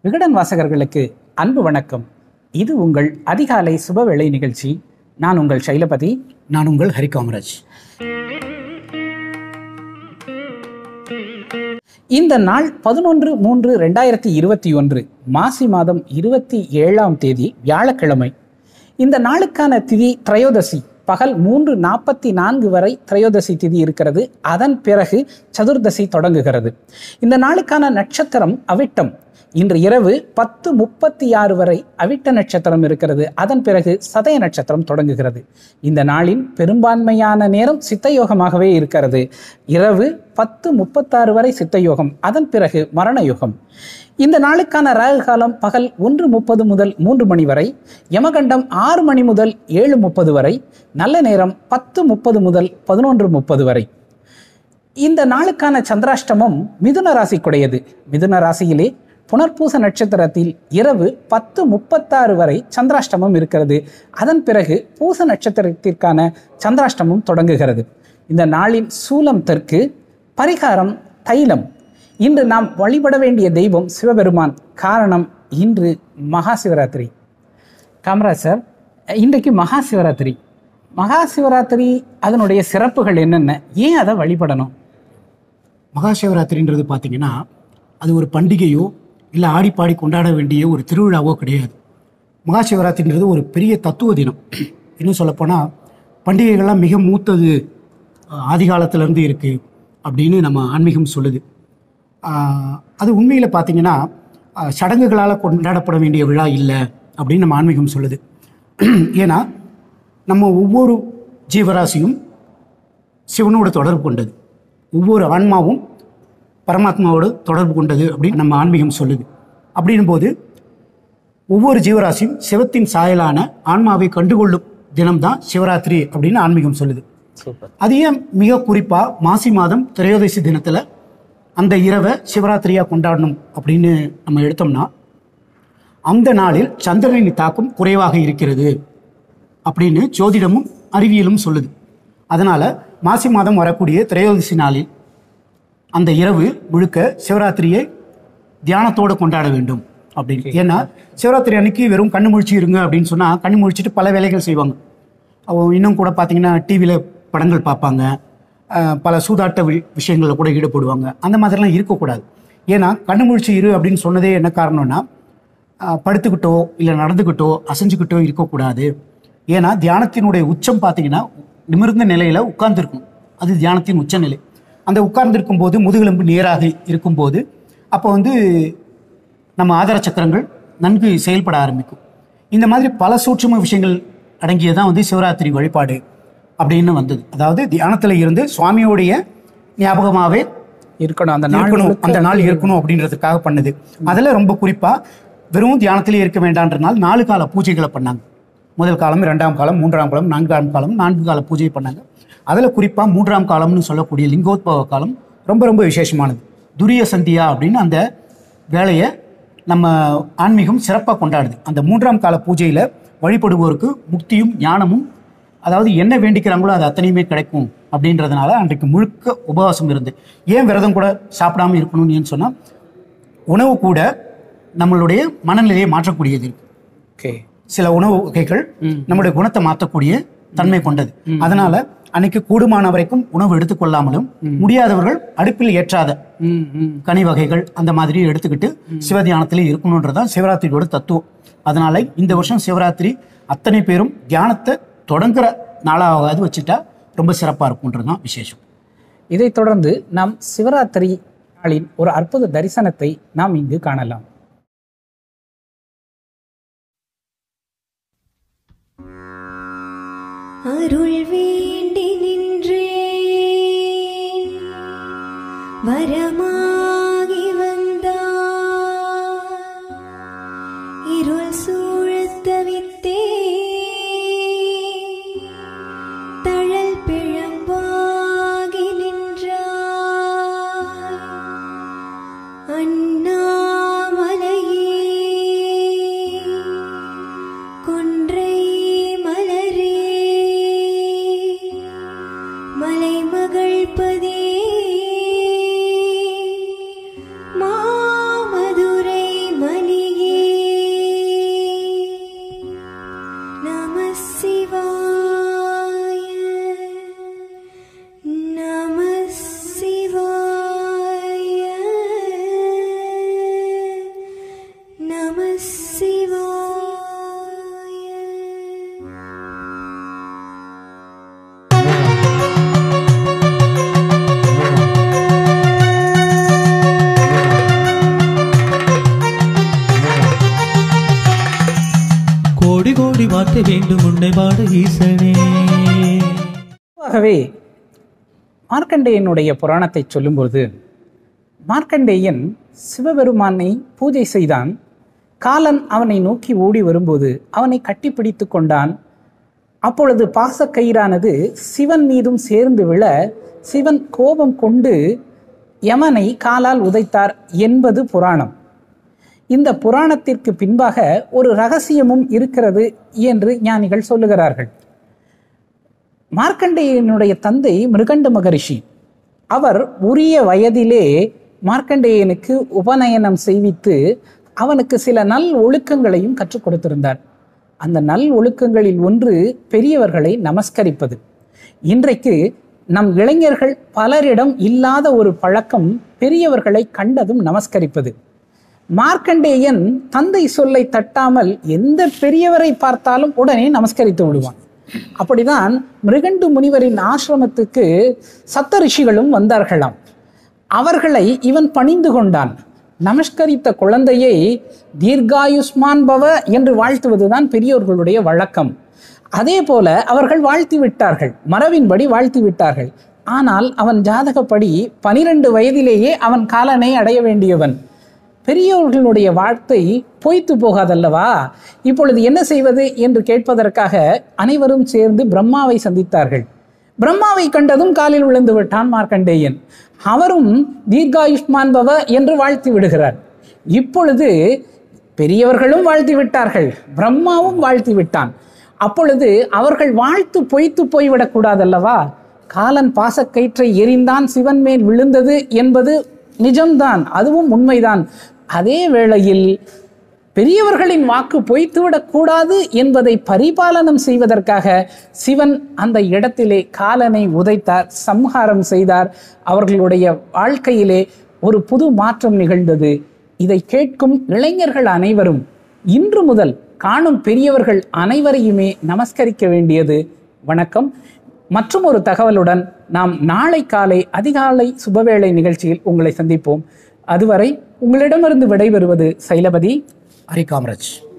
விகடன் வாசகர்களுக்கு அன்பு வணக்கம் இது உங்கள் அதிகாலை சுபவேளை நிகழ்ச்சி நான் உங்கள் சைலபதி நான் உங்கள் ஹரி காமராஜ் இந்த நாள் பதினொன்று மூன்று ரெண்டாயிரத்தி இருபத்தி ஒன்று மாசி மாதம் இருபத்தி ஏழாம் தேதி வியாழக்கிழமை இந்த நாளுக்கான திதி திரையோதசி பகல் மூன்று நாற்பத்தி நான்கு வரை திரையோதசி திதி இருக்கிறது அதன் பிறகு சதுர்தசி தொடங்குகிறது இந்த நாளுக்கான நட்சத்திரம் அவிட்டம் இன்று இரவு பத்து முப்பத்தி ஆறு வரை அவிட்ட நட்சத்திரம் இருக்கிறது அதன் பிறகு சதய நட்சத்திரம் தொடங்குகிறது இந்த நாளின் பெரும்பான்மையான நேரம் சித்தயோகமாகவே இருக்கிறது இரவு பத்து முப்பத்தாறு வரை சித்தயோகம் அதன் பிறகு மரண யோகம் இந்த நாளுக்கான ராகு காலம் பகல் ஒன்று முப்பது முதல் மூன்று மணி வரை யமகண்டம் ஆறு மணி முதல் ஏழு முப்பது வரை நல்ல நேரம் பத்து முப்பது முதல் பதினொன்று முப்பது வரை இந்த நாளுக்கான சந்திராஷ்டமம் மிதுன ராசிக்குடையது மிதுன ராசியிலே புனர்பூச நட்சத்திரத்தில் இரவு பத்து முப்பத்தாறு வரை சந்திராஷ்டமம் இருக்கிறது அதன் பிறகு பூச நட்சத்திரத்திற்கான சந்திராஷ்டமம் தொடங்குகிறது இந்த நாளின் சூலம் தெற்கு பரிகாரம் தைலம் இன்று நாம் வழிபட வேண்டிய தெய்வம் சிவபெருமான் காரணம் இன்று மகா சிவராத்திரி காமராஜ் சார் இன்றைக்கு மகா சிவராத்திரி மகா சிவராத்திரி அதனுடைய சிறப்புகள் என்னென்ன ஏன் அதை வழிபடணும் மகா சிவராத்திரின்றது பார்த்தீங்கன்னா அது ஒரு பண்டிகையோ இல்லை ஆடிப்பாடி கொண்டாட வேண்டிய ஒரு திருவிழாவோ கிடையாது மகா சிவராத்திரின்றது ஒரு பெரிய தத்துவ தினம் இன்னும் சொல்லப்போனால் பண்டிகைகள்லாம் மிக மூத்தது அஹ், ஆதி காலத்திலேருந்து இருக்குது அப்படின்னு நம்ம ஆன்மீகம் சொல்லுது ஆஹ், அது உண்மையில் பார்த்தீங்கன்னா ஆஹ், சடங்குகளால் கொண்டாடப்பட வேண்டிய விழா இல்லை அப்படின்னு நம்ம ஆன்மீகம் சொல்லுது ஏன்னா நம்ம ஒவ்வொரு ஜீவராசியும் சிவனோட தொடர்பு கொண்டது ஒவ்வொரு ஆன்மாவும் பரமாத்மாவோடு தொடர்பு கொண்டது அப்படின்னு நம்ம ஆன்மீகம் சொல்லுது அப்படின்னும் போது ஒவ்வொரு ஜீவராசியும் சிவத்தின் சாயலான ஆன்மாவை கண்டுகொள்ளும் தினம்தான் சிவராத்திரி அப்படின்னு ஆன்மீகம் சொல்லுது சூப்பர் அது ஏன் மிக குறிப்பாக மாசி மாதம் திரையோதசி தினத்தில் அந்த இரவை சிவராத்திரியாக கொண்டாடணும் அப்படின்னு நம்ம எடுத்தோம்னா அந்த நாளில் சந்திரனின் தாக்கம் குறைவாக இருக்கிறது அப்படின்னு ஜோதிடமும் அறிவியலும் சொல்லுது அதனால் மாசி மாதம் வரக்கூடிய திரையோதசி நாளில் அந்த இரவு முழுக்க சிவராத்திரியை தியானத்தோடு கொண்டாட வேண்டும் அப்படின்னு ஏன்னா சிவராத்திரி அன்னைக்கு வெறும் கண்ணு முழிச்சு இருங்க அப்படின்னு சொன்னால் கண்ணு முழிச்சிட்டு பல வேலைகள் செய்வாங்க அவங்க இன்னும் கூட பார்த்தீங்கன்னா டிவியில் படங்கள் பார்ப்பாங்க அஹ், பல சூதாட்ட வி- விஷயங்களில் கூட ஈடுபடுவாங்க அந்த மாதிரிலாம் இருக்கக்கூடாது ஏன்னா கண்ணு முழிச்சு இரு அப்படின்னு சொன்னதே என்ன காரணம்னா அஹ், படுத்துக்கிட்டோ இல்லை நடந்துக்கிட்டோ அசைஞ்சுக்கிட்டோ இருக்கக்கூடாது ஏன்னா தியானத்தினுடைய உச்சம் பார்த்தீங்கன்னா நிமிர்ந்த நிலையில் உட்கார்ந்துருக்கும் அது தியானத்தின் உச்ச நிலை அந்த உட்கார்ந்திருக்கும் போது முதுகெலும்பு நேராக இருக்கும்போது அப்போ வந்து நம்ம ஆதார சக்கரங்கள் நன்கு செயல்பட ஆரம்பிக்கும் இந்த மாதிரி பல சூட்சும விஷயங்கள் அடங்கியதான் வந்து சிவராத்திரி வழிபாடு அப்படின்னு வந்தது அதாவது தியானத்தில் இருந்து சுவாமியோடைய ஞாபகமாகவே இருக்கணும் அந்த நாள் இருக்கணும் அந்த நாள் இருக்கணும் அப்படின்றதுக்காக பண்ணுது அதில் ரொம்ப குறிப்பாக வெறும் தியானத்திலே இருக்க வேண்டான்றனால நாலு கால பூஜைகளை பண்ணாங்க முதல் காலம் இரண்டாம் காலம் மூன்றாம் காலம் நான்காம் காலம் நான்கு கால பூஜை பண்ணாங்க அதில் குறிப்பாக மூன்றாம் காலம்னு சொல்லக்கூடிய லிங்கோத்பவ காலம் ரொம்ப ரொம்ப விசேஷமானது துரிய சந்தியா அப்படின்னு அந்த வேலையை நம்ம ஆன்மீகம் சிறப்பாக கொண்டாடுது அந்த மூன்றாம் கால பூஜையில் வழிபடுவோருக்கு முக்தியும் ஞானமும் அதாவது என்ன வேண்டிக்கிறாங்களோ அது அத்தனையுமே கிடைக்கும் அப்படின்றதுனால அன்றைக்கு முழுக்க உபவாசம் இருந்து ஏன் விரதம் கூட சாப்பிடாம இருக்கணும்னு ஏன்னு சொன்னால் உணவு கூட நம்மளுடைய மனநிலையை மாற்றக்கூடியது இருக்கு ஓகே சில உணவு வகைகள் நம்முடைய குணத்தை மாற்றக்கூடிய தன்மை கொண்டது அதனால அன்னைக்கு கூடுமான வரைக்கும் உணவு எடுத்துக்கொள்ளாமலும் முடியாதவர்கள் அடுப்பில் ஏற்றாத ம் ம் கனி வகைகள் அந்த மாதிரி எடுத்துக்கிட்டு சிவதியானத்திலே இருக்கணுன்றதான் சிவராத்திரியோட தத்துவம் அதனால இந்த வருஷம் சிவராத்திரி அத்தனை பேரும் தியானத்தை தொடங்குற நாளாவது வச்சுட்டா ரொம்ப சிறப்பாக இருக்கும்ன்றதுதான் விசேஷம் இதைத் தொடர்ந்து நாம் சிவராத்திரி நாளின் ஒரு அற்புத தரிசனத்தை நாம் இங்கு காணலாம் அருள் வேண்டி நின்றேன் வரமாகி வந்தார் இருள் சூழத் தவித்தே தழல் பிழம்பாகி நின்றார் அண்ணாமலையே கொன்றை மலரே மலைமகள் பதியே கோடி வார்த்தை வேண்டும் உன்னை பாட ஈசனே பொதுவாகவே மார்க்கண்டேயனுடைய புராணத்தை சொல்லும்போது மார்க்கண்டேயன் சிவபெருமானை பூஜை செய்தான் காலன் அவனை நோக்கி ஓடி வரும்போது அவனை கட்டிப்பிடித்து கொண்டான் அப்பொழுது பாசக்கயிறானது சிவன் மீதும் சேர்ந்து விழ சிவன் கோபம் கொண்டு யமனை காலால் உதைத்தார் என்பது புராணம் இந்த புராணத்திற்கு பின்பாக ஒரு ரகசியமும் இருக்கிறது என்று ஞானிகள் சொல்லுகிறார்கள் மார்க்கண்டேயனுடைய தந்தை மிருகண்ட மகரிஷி அவர் உரிய வயதிலே மார்க்கண்டேயனுக்கு உபநயனம் செய்வித்து அவனுக்கு சில நல் ஒழுக்கங்களையும் கற்றுக் கொடுத்திருந்தார் அந்த நல் ஒழுக்கங்களில் ஒன்று பெரியவர்களை நமஸ்கரிப்பது இன்றைக்கு நம் இளைஞர்கள் பலரிடம் இல்லாத ஒரு பழக்கம் பெரியவர்களை கண்டதும் நமஸ்கரிப்பது மார்க்கண்டேயன் தந்தை சொல்லை தட்டாமல் எந்த பெரியவரை பார்த்தாலும் உடனே நமஸ்கரித்து விடுவான் அப்படிதான் மிருகண்டு முனிவரின் ஆசிரமத்துக்கு சப்த ரிஷிகளும் வந்தார்களாம் அவர்களை இவன் பணிந்து கொண்டான் நமஸ்கரித்த குழந்தையை தீர்காயுஷ்மான் பவ என்று வாழ்த்துவதுதான் பெரியோர்களுடைய வழக்கம் அதே போல அவர்கள் வாழ்த்தி விட்டார்கள் மரபின்படி வாழ்த்தி விட்டார்கள் ஆனால் அவன் ஜாதகப்படி பனிரெண்டு வயதிலேயே அவன் காலனை அடைய வேண்டியவன் பெரியோர்களுடைய வார்த்தை பொய்த்து போகாதல்லவா இப்பொழுது என்ன செய்வது என்று கேட்பதற்காக அனைவரும் சேர்ந்து பிரம்மாவை சந்தித்தார்கள் பிரம்மாவை கண்டதும் காலில் விழுந்து விட்டான் மார்க்கண்டேயன் அவரும் தீர்காயுஷ்மான் பவ என்று வாழ்த்தி விடுகிறார் இப்பொழுது பெரியவர்களும் வாழ்த்தி விட்டார்கள் பிரம்மாவும் வாழ்த்தி விட்டான் அப்பொழுது அவர்கள் வாழ்த்து பொய்த்து போய்விடக் கூடாதல்லவா காலன் பாசக்கயிற்றை எரிந்தான் சிவன் மேல் விழுந்தது என்பது நிஜம்தான் அதுவும் உண்மைதான் அதே வேளையில் பெரியவர்களின் வாக்கு பொய்த்துவிடக் கூடாது என்பதை பரிபாலனம் செய்வதற்காக சிவன் அந்த இடத்திலே காலனை உதைத்தார் சம்ஹாரம் செய்தார் அவர்களுடைய வாழ்க்கையிலே ஒரு புது மாற்றம் நிகழ்ந்தது இதை கேட்கும் இளைஞர்கள் அனைவரும் இன்று முதல் காணும் பெரியவர்கள் அனைவரையுமே நமஸ்கரிக்க வேண்டியது வணக்கம் மற்றும் ஒரு தகவலுடன் நாம் நாளை காலை அதிகாலை சுபவேளை நிகழ்ச்சியில் உங்களை சந்திப்போம் அதுவரை உங்களிடமிருந்து விடைபெறுவது சைலபதி ஹரி காமராஜ்